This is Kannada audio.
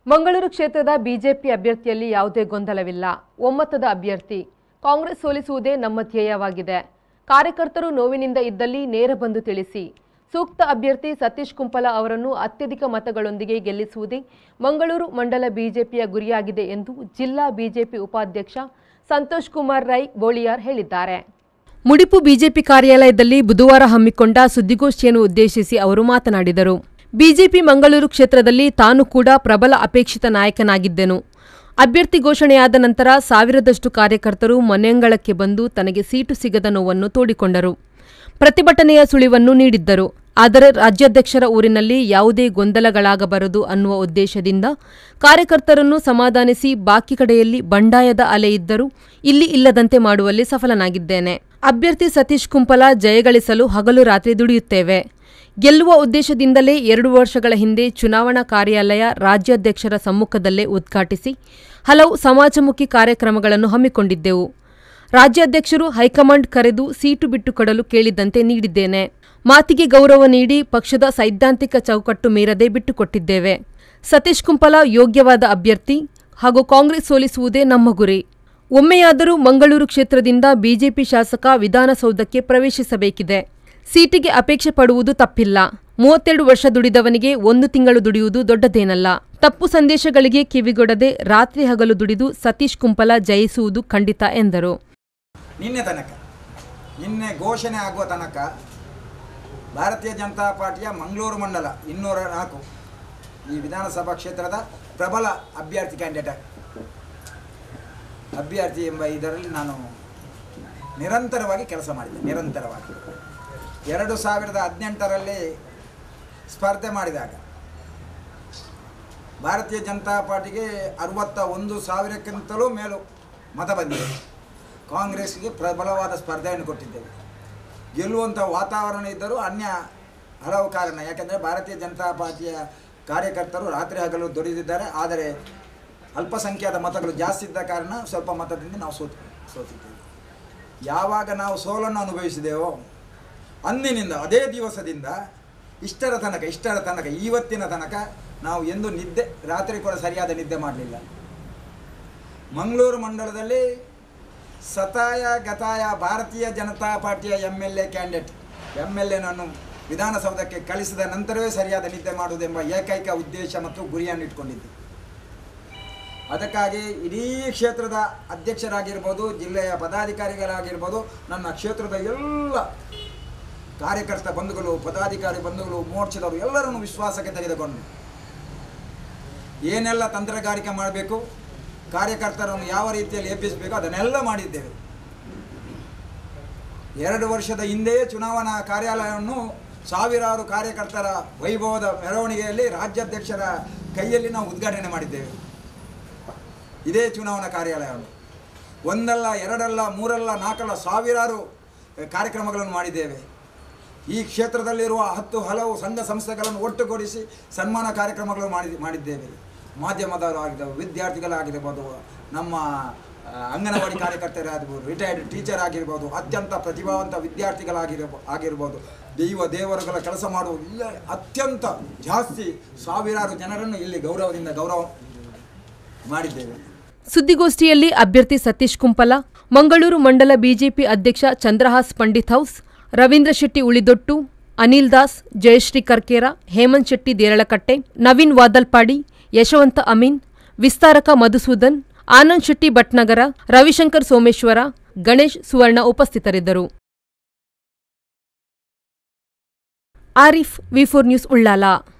ಮಂಗಳೂರು ಕ್ಷೇತ್ರದ ಬಿಜೆಪಿ ಅಭ್ಯರ್ಥಿಯಲ್ಲಿ ಯಾವುದೇ ಗೊಂದಲವಿಲ್ಲ ಒಮ್ಮತದ ಅಭ್ಯರ್ಥಿ ಕಾಂಗ್ರೆಸ್ ಸೋಲಿಸುವುದೇ ನಮ್ಮ ಧ್ಯೇಯವಾಗಿದೆ ಕಾರ್ಯಕರ್ತರು ನೋವಿನಿಂದ ಇದ್ದಲ್ಲಿ ನೇರ ಬಂದು ತಿಳಿಸಿ ಸೂಕ್ತ ಅಭ್ಯರ್ಥಿ ಸತೀಶ್ ಕುಂಪಲ ಅವರನ್ನು ಅತ್ಯಧಿಕ ಮತಗಳೊಂದಿಗೆ ಗೆಲ್ಲಿಸುವುದೇ ಮಂಗಳೂರು ಮಂಡಲ ಬಿಜೆಪಿಯ ಗುರಿಯಾಗಿದೆ ಎಂದು ಜಿಲ್ಲಾ ಬಿಜೆಪಿ ಉಪಾಧ್ಯಕ್ಷ ಸಂತೋಷ್ ಕುಮಾರ್ ರೈ ಬೋಳಿಯಾರ್ ಹೇಳಿದ್ದಾರೆ ಮುಡಿಪು ಬಿಜೆಪಿ ಕಾರ್ಯಾಲಯದಲ್ಲಿ ಬುಧವಾರ ಹಮ್ಮಿಕೊಂಡ ಸುದ್ದಿಗೋಷ್ಠಿಯನ್ನು ಉದ್ದೇಶಿಸಿ ಅವರು ಮಾತನಾಡಿದರು ಬಿಜೆಪಿ ಮಂಗಳೂರು ಕ್ಷೇತ್ರದಲ್ಲಿ ತಾನು ಕೂಡ ಪ್ರಬಲ ಅಪೇಕ್ಷಿತ ನಾಯಕನಾಗಿದ್ದೆನು ಅಭ್ಯರ್ಥಿ ಘೋಷಣೆಯಾದ ನಂತರ ಸಾವಿರದಷ್ಟು ಕಾರ್ಯಕರ್ತರು ಮನೆಯಂಗಳಕ್ಕೆ ಬಂದು ತನಗೆ ಸೀಟು ಸಿಗದ ನೋವನ್ನು ತೋಡಿಕೊಂಡರು ಪ್ರತಿಭಟನೆಯ ಸುಳಿವನ್ನು ನೀಡಿದ್ದರು ಆದರೆ ರಾಜ್ಯಾಧ್ಯಕ್ಷರ ಊರಿನಲ್ಲಿ ಯಾವುದೇ ಗೊಂದಲಗಳಾಗಬಾರದು ಅನ್ನುವ ಉದ್ದೇಶದಿಂದ ಕಾರ್ಯಕರ್ತರನ್ನು ಸಮಾಧಾನಿಸಿ ಬಾಕಿ ಕಡೆಯಲ್ಲಿ ಬಂಡಾಯದ ಅಲೆ ಇದ್ದರೂ ಇಲ್ಲಿ ಇಲ್ಲದಂತೆ ಮಾಡುವಲ್ಲಿ ಸಫಲನಾಗಿದ್ದೇನೆ ಅಭ್ಯರ್ಥಿ ಸತೀಶ್ ಕುಂಪಲ ಜಯಗಳಿಸಲು ಹಗಲು ರಾತ್ರಿ ದುಡಿಯುತ್ತೇವೆ ಗೆಲ್ಲುವ ಉದ್ದೇಶದಿಂದಲೇ ಎರಡು ವರ್ಷಗಳ ಹಿಂದೆ ಚುನಾವಣಾ ಕಾರ್ಯಾಲಯ ರಾಜ್ಯಾಧ್ಯಕ್ಷರ ಸಮ್ಮುಖದಲ್ಲೇ ಉದ್ಘಾಟಿಸಿ ಹಲವು ಸಮಾಜಮುಖಿ ಕಾರ್ಯಕ್ರಮಗಳನ್ನು ಹಮ್ಮಿಕೊಂಡಿದ್ದೆವು ರಾಜ್ಯಾಧ್ಯಕ್ಷರು ಹೈಕಮಾಂಡ್ ಕರೆದು ಸೀಟು ಬಿಟ್ಟು ಕೊಡಲು ಕೇಳಿದ್ದಂತೆ ನೀಡಿದ್ದೇನೆ ಮಾತಿಗೆ ಗೌರವ ನೀಡಿ ಪಕ್ಷದ ಸೈದ್ಧಾಂತಿಕ ಚೌಕಟ್ಟು ಮೀರದೆ ಬಿಟ್ಟುಕೊಟ್ಟಿದ್ದೇವೆ ಸತೀಶ್ ಕುಂಪಲ ಯೋಗ್ಯವಾದ ಅಭ್ಯರ್ಥಿ ಹಾಗೂ ಕಾಂಗ್ರೆಸ್ ಸೋಲಿಸುವುದೇ ನಮ್ಮ ಗುರಿ ಒಮ್ಮೆಯಾದರೂ ಮಂಗಳೂರು ಕ್ಷೇತ್ರದಿಂದ ಬಿಜೆಪಿ ಶಾಸಕ ವಿಧಾನಸೌಧಕ್ಕೆ ಪ್ರವೇಶಿಸಬೇಕಿದೆ ಸೀಟಿಗೆ ಅಪೇಕ್ಷೆ ಪಡುವುದು ತಪ್ಪಿಲ್ಲ ಮೂವತ್ತೆರಡು ವರ್ಷ ದುಡಿದವನಿಗೆ ಒಂದು ತಿಂಗಳು ದುಡಿಯುವುದು ದೊಡ್ಡದೇನಲ್ಲ ತಪ್ಪು ಸಂದೇಶಗಳಿಗೆ ಕಿವಿಗೊಡದೆ ರಾತ್ರಿ ಹಗಲು ದುಡಿದು ಸತೀಶ್ ಕುಂಪಲ ಜಯಿಸುವುದು ಖಂಡಿತ ಎಂದರು ನಿನ್ನೆ ತನಕ ನಿನ್ನೆ ಘೋಷಣೆ ಆಗುವ ತನಕ ಭಾರತೀಯ ಜನತಾ ಪಾರ್ಟಿಯ ಮಂಗಳೂರು ಮಂಡಲ ಇನ್ನೂರ ನಾಲ್ಕು ಈ ವಿಧಾನಸಭಾ ಕ್ಷೇತ್ರದ ಪ್ರಬಲ ಅಭ್ಯರ್ಥಿ ಕ್ಯಾಂಡಿಡೇಟ್ ಅಭ್ಯರ್ಥಿ ಎಂಬ ಇದರಲ್ಲಿ ನಾನು ನಿರಂತರವಾಗಿ ಕೆಲಸ ಮಾಡಿದ್ದೆ ನಿರಂತರವಾಗಿ ಎರಡು ಸಾವಿರದ ಹದಿನೆಂಟರಲ್ಲಿ ಸ್ಪರ್ಧೆ ಮಾಡಿದಾಗ ಭಾರತೀಯ ಜನತಾ ಪಾರ್ಟಿಗೆ ಅರವತ್ತ ಒಂದು ಸಾವಿರಕ್ಕಿಂತಲೂ ಮೇಲೂ ಮತ ಬಂದಿದೆ ಕಾಂಗ್ರೆಸ್ಗೆ ಪ್ರಬಲವಾದ ಸ್ಪರ್ಧೆಯನ್ನು ಕೊಟ್ಟಿದ್ದೇವೆ ಗೆಲ್ಲುವಂಥ ವಾತಾವರಣ ಇದ್ದರೂ ಅನ್ಯ ಹಲವು ಕಾರಣ ಯಾಕಂದರೆ ಭಾರತೀಯ ಜನತಾ ಪಾರ್ಟಿಯ ಕಾರ್ಯಕರ್ತರು ರಾತ್ರಿ ಹಗಲು ದುಡಿದಿದ್ದಾರೆ ಆದರೆ ಅಲ್ಪಸಂಖ್ಯಾತ ಮತಗಳು ಜಾಸ್ತಿ ಇದ್ದ ಕಾರಣ ಸ್ವಲ್ಪ ಮತದಿಂದ ನಾವು ಸೋತು ಸೋತಿದ್ದೇವೆ ಯಾವಾಗ ನಾವು ಸೋಲನ್ನು ಅನುಭವಿಸಿದೆವೋ ಅಂದಿನಿಂದ ಅದೇ ದಿವಸದಿಂದ ಇಷ್ಟರ ತನಕ ಇಷ್ಟರ ತನಕ ಇವತ್ತಿನ ತನಕ ನಾವು ಎಂದು ನಿದ್ದೆ ರಾತ್ರಿ ಕೂಡ ಸರಿಯಾದ ನಿದ್ದೆ ಮಾಡಲಿಲ್ಲ ಮಂಗಳೂರು ಮಂಡಲದಲ್ಲಿ ಸತಾಯ ಗತಾಯ ಭಾರತೀಯ ಜನತಾ ಪಾರ್ಟಿಯ M L A candidate M L ಎನನ್ನು ವಿಧಾನಸೌಧಕ್ಕೆ ಕಳಿಸಿದ ನಂತರವೇ ಸರಿಯಾದ ನಿದ್ದೆ ಮಾಡುವುದೆಂಬ ಏಕೈಕ ಉದ್ದೇಶ ಮತ್ತು ಗುರಿಯನ್ನು ಇಟ್ಕೊಂಡಿದ್ದೆ ಅದಕ್ಕಾಗಿ ಇಡೀ ಕ್ಷೇತ್ರದ ಅಧ್ಯಕ್ಷರಾಗಿರ್ಬೋದು ಜಿಲ್ಲೆಯ ಪದಾಧಿಕಾರಿಗಳಾಗಿರ್ಬೋದು ನನ್ನ ಕ್ಷೇತ್ರದ ಎಲ್ಲ ಕಾರ್ಯಕರ್ತ ಬಂಧುಗಳು ಪದಾಧಿಕಾರಿ ಬಂಧುಗಳು ಮೋರ್ಚಾದವರು ಎಲ್ಲರನ್ನು ವಿಶ್ವಾಸಕ್ಕೆ ತೆಗೆದುಕೊಂಡು ಏನೆಲ್ಲ ತಂತ್ರಗಾರಿಕೆ ಮಾಡಬೇಕು ಕಾರ್ಯಕರ್ತರನ್ನು ಯಾವ ರೀತಿಯಲ್ಲಿ ಎಬ್ಬಿಸಬೇಕು ಅದನ್ನೆಲ್ಲ ಮಾಡಿದ್ದೇವೆ ಎರಡು ವರ್ಷದ ಹಿಂದೆಯೇ ಚುನಾವಣಾ ಕಾರ್ಯಾಲಯವನ್ನು ಸಾವಿರಾರು ಕಾರ್ಯಕರ್ತರ ವೈಭವದ ಮೆರವಣಿಗೆಯಲ್ಲಿ ರಾಜ್ಯಾಧ್ಯಕ್ಷರ ಕೈಯಲ್ಲಿ ನಾವು ಉದ್ಘಾಟನೆ ಮಾಡಿದ್ದೇವೆ ಇದೇ ಚುನಾವಣಾ ಕಾರ್ಯಾಲಯವನ್ನು ಒಂದಲ್ಲ ಎರಡಲ್ಲ ಮೂರಲ್ಲ ನಾಲ್ಕಲ್ಲ ಸಾವಿರಾರು ಕಾರ್ಯಕ್ರಮಗಳನ್ನು ಮಾಡಿದ್ದೇವೆ ಈ ಕ್ಷೇತ್ರದಲ್ಲಿರುವ ಹತ್ತು ಹಲವು ಸಂಘ ಸಂಸ್ಥೆಗಳನ್ನು ಒಟ್ಟುಗೂಡಿಸಿ ಸನ್ಮಾನ ಕಾರ್ಯಕ್ರಮಗಳನ್ನು ಮಾಡಿ ಮಾಡಿದ್ದೇವೆ ಮಾಧ್ಯಮದವರು ಆಗಿರ್ಬೋದು ವಿದ್ಯಾರ್ಥಿಗಳಾಗಿರ್ಬೋದು ನಮ್ಮ ಆ, ಅಂಗನವಾಡಿ ಕಾರ್ಯಕರ್ತರಾಗಿರ್ಬೋದು ರಿಟೈರ್ಡ್ ಟೀಚರ್ ಆಗಿರ್ಬೋದು ಅತ್ಯಂತ ಪ್ರತಿಭಾವಂತ ವಿದ್ಯಾರ್ಥಿಗಳಾಗಿರ್ಬೋ ಆಗಿರ್ಬೋದು ದೈವ ದೇವರುಗಳ ಕೆಲಸ ಮಾಡುವ ಇಲ್ಲ ಅತ್ಯಂತ ಜಾಸ್ತಿ ಸಾವಿರಾರು ಜನರನ್ನು ಇಲ್ಲಿ ಗೌರವದಿಂದ ಗೌರವ ಮಾಡಿದ್ದೇವೆ ಸುದ್ದಿಗೋಷ್ಠಿಯಲ್ಲಿ ಅಭ್ಯರ್ಥಿ ಸತೀಶ್ ಕುಂಪಲ ಮಂಗಳೂರು ಮಂಡಲ ಬಿಜೆಪಿ ಅಧ್ಯಕ್ಷ ಚಂದ್ರಹಾಸ್ ಪಂಡಿತ್ ಹೌಸ್ ರವೀಂದ್ರ ಶೆಟ್ಟಿ ಉಳಿದೊಟ್ಟು ಅನಿಲ್ ದಾಸ್ ಜಯಶ್ರೀ ಕರ್ಕೇರ ಹೇಮಂತ್ ಶೆಟ್ಟಿ ದೇರಳಕಟ್ಟೆ ನವೀನ್ ವಾದಲ್ಪಾಡಿ ಯಶವಂತ ಅಮೀನ್ ವಿಸ್ತಾರಕ ಮಧುಸೂದನ್ ಆನಂದ್ ಶೆಟ್ಟಿ ಭಟ್ನಗರ ರವಿಶಂಕರ್ ಸೋಮೇಶ್ವರ ಗಣೇಶ್ ಸುವರ್ಣ ಉಪಸ್ಥಿತರಿದ್ದರು Arif V four news Ullal